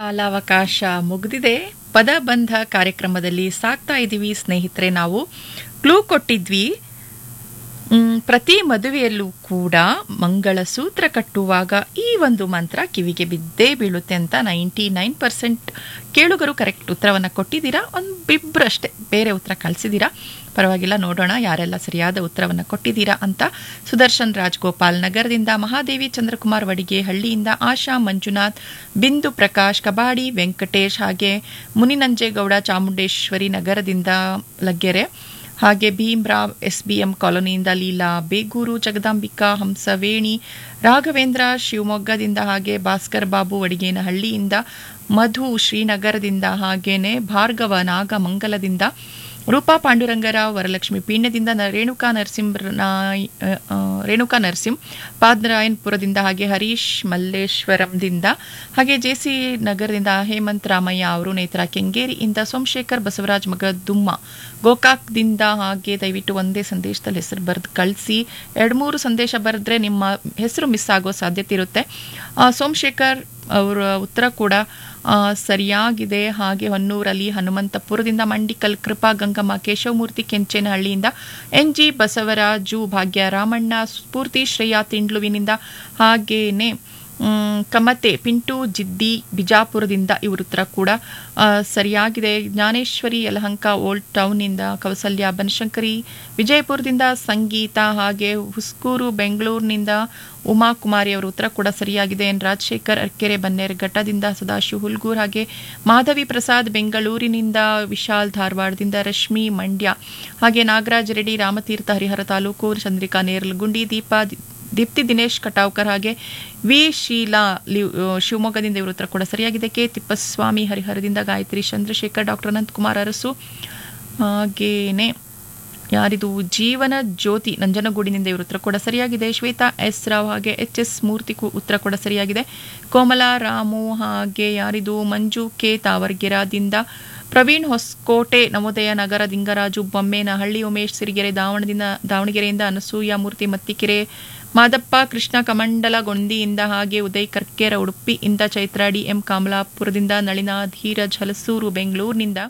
ಕಾಲಾವಕಾಶ ಮುಗಿದಿದೆ ಪದಬಂಧ ಕಾರ್ಯಕ್ರಮದಲ್ಲಿ ಸಾಕ್ತಾ ಇದ್ದೀವಿ ಸ್ನೇಹಿತರೆ ನಾವು ಕ್ಲೂ ಕೊಟ್ಟಿದ್ವಿ ಮ್, ಪ್ರತಿ ಮದುವೆಯಲ್ಲೂ ಕೂಡ ಮಂಗಳಸೂತ್ರ ಕಟ್ಟುವಾಗ ಈ ಒಂದು ಮಂತ್ರ ಕಿವಿಗೆ ಬಿದ್ದೇ ಬೀಳುತ್ತೆ ಅಂತ ನೈಂಟಿ ನೈನ್ ಪರ್ಸೆಂಟ್ ಕೇಳುಗರು ಕರೆಕ್ಟ್ ಉತ್ತರವನ್ನು ಕೊಟ್ಟಿದ್ದೀರಾ ಒಂದು ಬಿಬ್ರು ಅಷ್ಟೇ ಬೇರೆ ಉತ್ತರ ಕಳಿಸಿದ್ದೀರಾ ಪರವಾಗಿಲ್ಲ ನೋಡೋಣ ಯಾರೆಲ್ಲ ಸರಿಯಾದ ಉತ್ತರವನ್ನು ಕೊಟ್ಟಿದ್ದೀರಾ ಅಂತ ಸುದರ್ಶನ್ ರಾಜ್ಗೋಪಾಲ್ ನಗರದಿಂದ ಮಹಾದೇವಿ ಚಂದ್ರಕುಮಾರ್ ವಡಿಗೆ ಹಳ್ಳಿಯಿಂದ ಆಶಾ ಮಂಜುನಾಥ್ ಬಿಂದು ಪ್ರಕಾಶ್ ಕಬಾಡಿ ವೆಂಕಟೇಶ್ ಹಾಗೆ ಮುನಿನಂಜೇಗೌಡ ಚಾಮುಂಡೇಶ್ವರಿ ನಗರದಿಂದ ಲಗ್ಗೆರೆ ಹಾಗೆ ಭೀಮ್ರಾವ್ ಎಸ್ ಬಿ ಎಂ ಕಾಲೋನಿಯಿಂದ ಲೀಲಾ ಬೇಗೂರು ಜಗದಾಂಬಿಕಾ ಹಂಸವೇಣಿ ರಾಘವೇಂದ್ರ ಶಿವಮೊಗ್ಗದಿಂದ ಹಾಗೆ ಭಾಸ್ಕರ್ ಬಾಬು ಅಡಿಗೇನಹಳ್ಳಿಯಿಂದ ಮಧು ಶ್ರೀನಗರದಿಂದ ಹಾಗೇನೆ ಭಾರ್ಗವ ನಾಗಮಂಗಲದಿಂದ ರೂಪಾ ಪಾಂಡುರಂಗರಾವ್ ವರಲಕ್ಷ್ಮಿ ಪೀಣ್ಯದಿಂದ ನ- ರೇಣುಕಾ ನರಸಿಂಹ ನಾಯ್ ಅ, ಆ, ರೇಣುಕಾ ನರಸಿಂಹ ಪಾದರಾಯನ್ಪುರದಿಂದ ಹಾಗೆ ಹರೀಶ್ ಮಲ್ಲೇಶ್ವರಂದಿಂದ ಹಾಗೆ ಜೆ ಸಿ ನಗರದಿಂದ ಹೇಮಂತ್ ರಾಮಯ್ಯ ಅವರು ನೇತ್ರ ಕೆಂಗೇರಿಯಿಂದ ಸೋಮಶೇಖರ್ ಬಸವರಾಜ್ ಮಗ ದುಮ್ಮ ಗೋಕಾಕ್ದಿಂದ ಹಾಗೆ ದಯವಿಟ್ಟು ಒಂದೇ ಸಂದೇಶದಲ್ಲಿ ಹೆಸರು ಬರೆದು ಕಳಿಸಿ ಎರಡು ಮೂರು ಸಂದೇಶ ಬರೆದ್ರೆ ನಿಮ್ಮ ಹೆಸರು ಮಿಸ್ ಆಗೋ ಸಾಧ್ಯತೆ ಇರುತ್ತೆ ಆ, ಸೋಮಶೇಖರ್ ಅವರ ಉತ್ತರ ಕೂಡ ಆ, ಸರಿಯಾಗಿದೆ ಹಾಗೆ ಹೊನ್ನೂರಲ್ಲಿ ಹನುಮಂತಪುರದಿಂದ ಮಂಡಿಕಲ್ ಕೃಪಾ ಗಂಗಮ್ಮ ಕೇಶವಮೂರ್ತಿ ಕೆಂಚೇನಹಳ್ಳಿಯಿಂದ ಎನ್ ಜಿ ಬಸವರಾಜು ಭಾಗ್ಯ ರಾಮಣ್ಣ ಸ್ಫೂರ್ತಿ ಶ್ರೇಯಾ ತಿಂಡ್ಲುವಿನಿಂದ ಹಾಗೇನೆ ಮ್, ಕಮತೆ ಪಿಂಟು ಜಿದ್ದಿ ಬಿಜಾಪುರದಿಂದ ಇವ್ರ ಉತ್ತರ ಕೂಡ ಆ, ಸರಿಯಾಗಿದೆ ಜ್ಞಾನೇಶ್ವರಿ ಯಲಹಂಕ ಓಲ್ಡ್ ಟೌನ್ನಿಂದ ಕೌಸಲ್ಯ ಬನಶಂಕರಿ ವಿಜಯಪುರದಿಂದ ಸಂಗೀತ ಹಾಗೆ ಹುಸ್ಕೂರು ಬೆಂಗಳೂರಿನಿಂದ ಉಮಾ ಕುಮಾರಿ ಅವರ ಉತ್ತರ ಕೂಡ ಸರಿಯಾಗಿದೆ ಎನ್ ರಾಜಶೇಖರ್ ಅರ್ಕೆರೆ ಬನ್ನೇರ್ ಘಟ್ಟದಿಂದ ಸದಾಶಿವ ಹುಲ್ಗೂರ್ ಹಾಗೆ ಮಾಧವಿ ಪ್ರಸಾದ್ ಬೆಂಗಳೂರಿನಿಂದ ವಿಶಾಲ್ ಧಾರವಾಡದಿಂದ ರಶ್ಮಿ ಮಂಡ್ಯ ಹಾಗೆ ನಾಗರಾಜ್ ರೆಡ್ಡಿ ರಾಮತೀರ್ಥ ಹರಿಹರ ತಾಲೂಕು ಚಂದ್ರಿಕಾ ನೇರ್ಲಗುಂಡಿ ದೀಪಾ ದಿ- ದೀಪ್ತಿ ದಿನೇಶ್ ಕಟಾವ್ಕರ್ ಹಾಗೆ ವಿ ಶೀಲಾ ಲಿ- ಆ, ಶಿವಮೊಗ್ಗದಿಂದ ಇವರು ಉತ್ತರ ಕೂಡ ಸರಿಯಾಗಿದೆ ಕೆ ತಿಪ್ಪಸ್ವಾಮಿ ಹರಿಹರದಿಂದ ಗಾಯತ್ರಿ ಚಂದ್ರಶೇಖರ್ ಡಾಕ್ಟರ್ ಅನಂತಕುಮಾರ್ ಅರಸು ಹಾಗೇನೆ ಯಾರಿದು ಜೀವನ ಜ್ಯೋತಿ ನಂಜನಗೂಡಿನಿಂದ ಇವರು ಉತ್ತರ ಕೂಡ ಸರಿಯಾಗಿದೆ ಶ್ವೇತಾ ಎಸ್ ರಾವ್ ಹಾಗೆ ಎಚ್ ಎಸ್ ಮೂರ್ತಿ ಕು- ಉತ್ತರ ಕೂಡ ಸರಿಯಾಗಿದೆ ಕೋಮಲಾ ರಾಮು ಹಾಗೆ ಯಾರಿದು ಮಂಜು ಕೆ ತಾವರ್ಗೆರಾದಿಂದ ಪ್ರವೀಣ್ ಹೊಸಕೋಟೆ ನವೋದಯ ನಗರ ದಿಂಗರಾಜು ಬೊಮ್ಮೇನಹಳ್ಳಿ ಉಮೇಶ್ ಸಿರಿಗೆರೆ ದಾವಣದಿಂದ ದಾವಣಗೆರೆಯಿಂದ ಅನಸೂಯ ಮೂರ್ತಿ ಮತ್ತಿಕೆರೆ ಮಾದಪ್ಪ ಕೃಷ್ಣ ಕಮಂಡಲಗೊಂದಿಯಿಂದ ಹಾಗೆ ಉದಯ್ ಕರ್ಕೇರ ಉಡುಪಿಯಿಂದ ಚೈತ್ರಾಡಿ ಎಂ ಕಮಲಾಪುರದಿಂದ ನಳಿನ ಧೀರಜ್ ಹಲಸೂರು ಬೆಂಗಳೂರಿನಿಂದ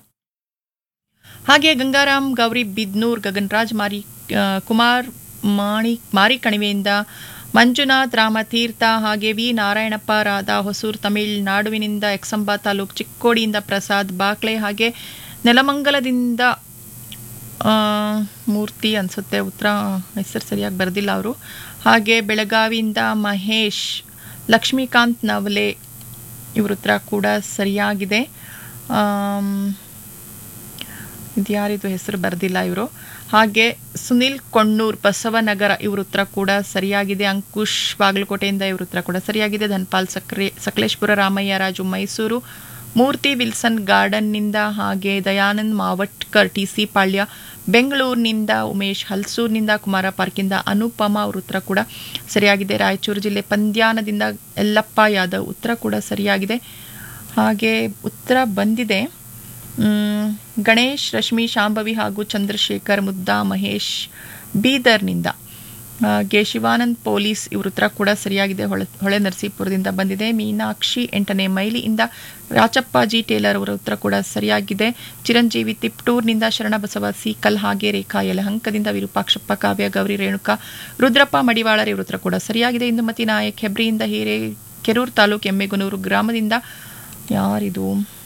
ಹಾಗೆ ಗಂಗಾರಾಮ್ ಗೌರಿ ಬಿದ್ನೂರ್ ಗಗನ್ರಾಜ್ ಮಾರಿ ಆ, ಕುಮಾರ್ ಮಾಣಿ ಮಾರಿ ಕಣಿವೆಯಿಂದ ಮಂಜುನಾಥ್ ರಾಮತೀರ್ಥ ಹಾಗೆ ವಿ ನಾರಾಯಣಪ್ಪ ರಾಧಾ ಹೊಸೂರ್ ತಮಿಳುನಾಡುವಿನಿಂದ ಎಕ್ಸಂಬ ತಾಲೂಕ್ ಚಿಕ್ಕೋಡಿಯಿಂದ ಪ್ರಸಾದ್ ಬಾಕ್ಲೆ ಹಾಗೆ ನೆಲಮಂಗಲದಿಂದ ಆ, ಮೂರ್ತಿ ಅನ್ಸುತ್ತೆ ಉತ್ತರ ಹೆಸರು ಸರಿಯಾಗಿ ಬರೆದಿಲ್ಲ ಅವರು ಹಾಗೆ ಬೆಳಗಾವಿಯಿಂದ ಮಹೇಶ್ ಲಕ್ಷ್ಮೀಕಾಂತ್ ನವಲೆ ಇವ್ರ ಉತ್ತರ ಕೂಡ ಸರಿಯಾಗಿದೆ ಆಮ್, ಇದ್ಯಾರಿದು ಹೆಸರು ಬರೆದಿಲ್ಲ ಇವರು ಹಾಗೆ ಸುನಿಲ್ ಕೊಣ್ಣೂರ್ ಬಸವನಗರ ಇವ್ರ ಉತ್ತರ ಕೂಡ ಸರಿಯಾಗಿದೆ ಅಂಕುಶ್ ಬಾಗಲಕೋಟೆಯಿಂದ ಇವ್ರ ಉತ್ತರ ಕೂಡ ಸರಿಯಾಗಿದೆ ಧನ್ಪಾಲ್ ಸಕ್ರೆ ಸಕಲೇಶ್ಪುರ ರಾಮಯ್ಯ ರಾಜು ಮೈಸೂರು ಮೂರ್ತಿ ವಿಲ್ಸನ್ ಗಾರ್ಡನ್ನಿಂದ ಹಾಗೆ ದಯಾನಂದ್ ಮಾವಟ್ಕರ್ ಟಿ ಸಿ ಪಾಳ್ಯ ಬೆಂಗಳೂರಿನಿಂದ ಉಮೇಶ್ ಹಲ್ಸೂರಿನಿಂದ ಕುಮಾರ ಪಾರ್ಕಿಂದ ಅನುಪಮ ಅವ್ರ ಉತ್ತರ ಕೂಡ ಸರಿಯಾಗಿದೆ ರಾಯಚೂರು ಜಿಲ್ಲೆ ಪಂದ್ಯಾನದಿಂದ ಯಲ್ಲಪ್ಪ ಯಾದವ್ ಉತ್ತರ ಕೂಡ ಸರಿಯಾಗಿದೆ ಹಾಗೆ ಉತ್ತರ ಬಂದಿದೆ ಮ್, ಗಣೇಶ್ ರಶ್ಮಿ ಶಾಂಭವಿ ಹಾಗೂ ಚಂದ್ರಶೇಖರ್ ಮುದ್ದಾ ಮಹೇಶ್ ಬೀದರ್ನಿಂದ ಹಾಗೆ ಶಿವಾನಂದ್ ಪೊಲೀಸ್ ಇವ್ರ ಉತ್ತರ ಕೂಡ ಸರಿಯಾಗಿದೆ ಹೊಳೆ ಹೊಳೆ ನರಸೀಪುರದಿಂದ ಬಂದಿದೆ ಮೀನಾಕ್ಷಿ ಎಂಟನೇ ಮೈಲಿಯಿಂದ ರಾಚಪ್ಪಾಜಿ ಟೇಲರ್ ಅವರ ಉತ್ತರ ಕೂಡ ಸರಿಯಾಗಿದೆ ಚಿರಂಜೀವಿ ತಿಪ್ಟೂರ್ನಿಂದ ಶರಣಬಸವ ಸೀಕಲ್ ಹಾಗೆ ರೇಖಾ ಯಲಹಂಕದಿಂದ ವಿರೂಪಾಕ್ಷಪ್ಪ ಕಾವ್ಯ ಗೌರಿ ರೇಣುಕಾ ರುದ್ರಪ್ಪ ಮಡಿವಾಳರ್ ಇವ್ರ ಉತ್ತರ ಕೂಡ ಸರಿಯಾಗಿದೆ ಇಂದುಮತಿ ನಾಯಕ್ ಹೆಬ್ರಿಯಿಂದ ಹಿರೇ ಕೆರೂರು ತಾಲೂಕು ಎಮ್ಮೆಗುನೂರು ಗ್ರಾಮದಿಂದ ಯಾರಿದು